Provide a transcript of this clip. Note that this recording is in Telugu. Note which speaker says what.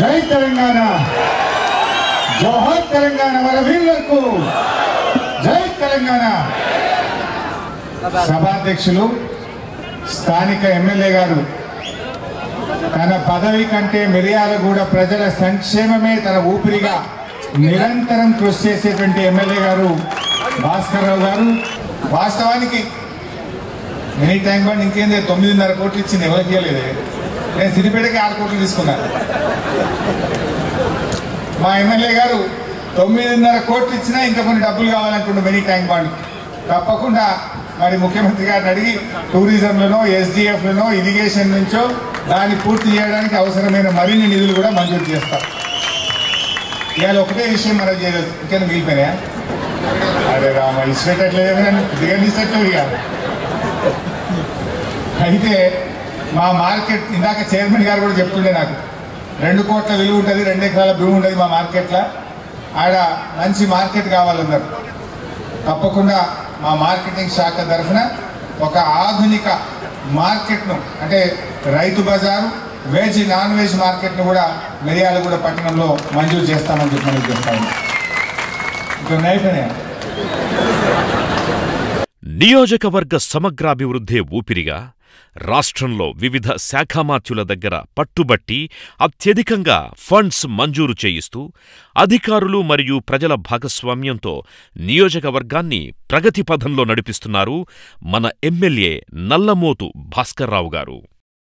Speaker 1: జై తెలంగాణ జోహర్ తెలంగాణ మన వీరులకు జై తెలంగాణ సభాధ్యక్షులు స్థానిక ఎమ్మెల్యే గారు తన పదవి కంటే మిర్యాలగూడ ప్రజల సంక్షేమమే తన ఊపిరిగా నిరంతరం కృషి చేసేటువంటి ఎమ్మెల్యే గారు భాస్కర్ రావు గారు వాస్తవానికి ఎనీ టైం బండ్ ఇంకేంది తొమ్మిదిన్నర కోట్లు ఇచ్చింది ఎవరికి ఇవ్వలేదు నేను సిరిపేటకి ఆరు కోట్లు తీసుకున్నాను మా ఎమ్మెల్యే గారు తొమ్మిదిన్నర కోట్లు ఇచ్చినా ఇంకా కొన్ని డబ్బులు కావాలనుకుంటున్నాం మెనీ ట్యాంక్ బాండ్ తప్పకుండా మరి ముఖ్యమంత్రి గారిని అడిగి టూరిజంలోనో ఎస్డిఎఫ్లోనో ఇరిగేషన్ నుంచో దాన్ని పూర్తి చేయడానికి అవసరమైన మరిన్ని నిధులు కూడా మంజూరు చేస్తాం ఇవాళ ఒకటే విషయం మనం చేయలేదు ఇంకేనా మిగిలిపోయినాయా అరే రామ ఇష్టట్లేదు దిగండి ఇష్టట్లేదు ఇక అయితే మా మార్కెట్ ఇందాక చైర్మన్ గారు కూడా చెప్తుండే నాకు రెండు కోట్ల విలువ ఉంటుంది రెండు ఎకరాల భూమి ఉంటుంది మా మార్కెట్లో ఆడ మంచి మార్కెట్ కావాలన్నారు తప్పకుండా మా మార్కెటింగ్ శాఖ తరఫున ఒక ఆధునిక మార్కెట్ను అంటే రైతు బజారు వెజ్ నాన్ వెజ్ మార్కెట్ను కూడా మిర్యాలగూడ పట్టణంలో మంజూరు చేస్తామని చెప్పి మనకి చెప్తాను ఇంకా అయిపోయినాయా
Speaker 2: నియోజకవర్గ సమగ్రాభివృద్ధే ఊపిరిగా రాష్ట్రంలో వివిధ శాఖామాత్యుల దగ్గర పట్టుబట్టి అత్యధికంగా ఫండ్స్ మంజూరు చేయిస్తూ అధికారులు మరియు ప్రజల భాగస్వామ్యంతో నియోజకవర్గాన్ని ప్రగతి పథంలో నడిపిస్తున్నారు మన ఎమ్మెల్యే నల్లమోతు భాస్కర్రావు గారు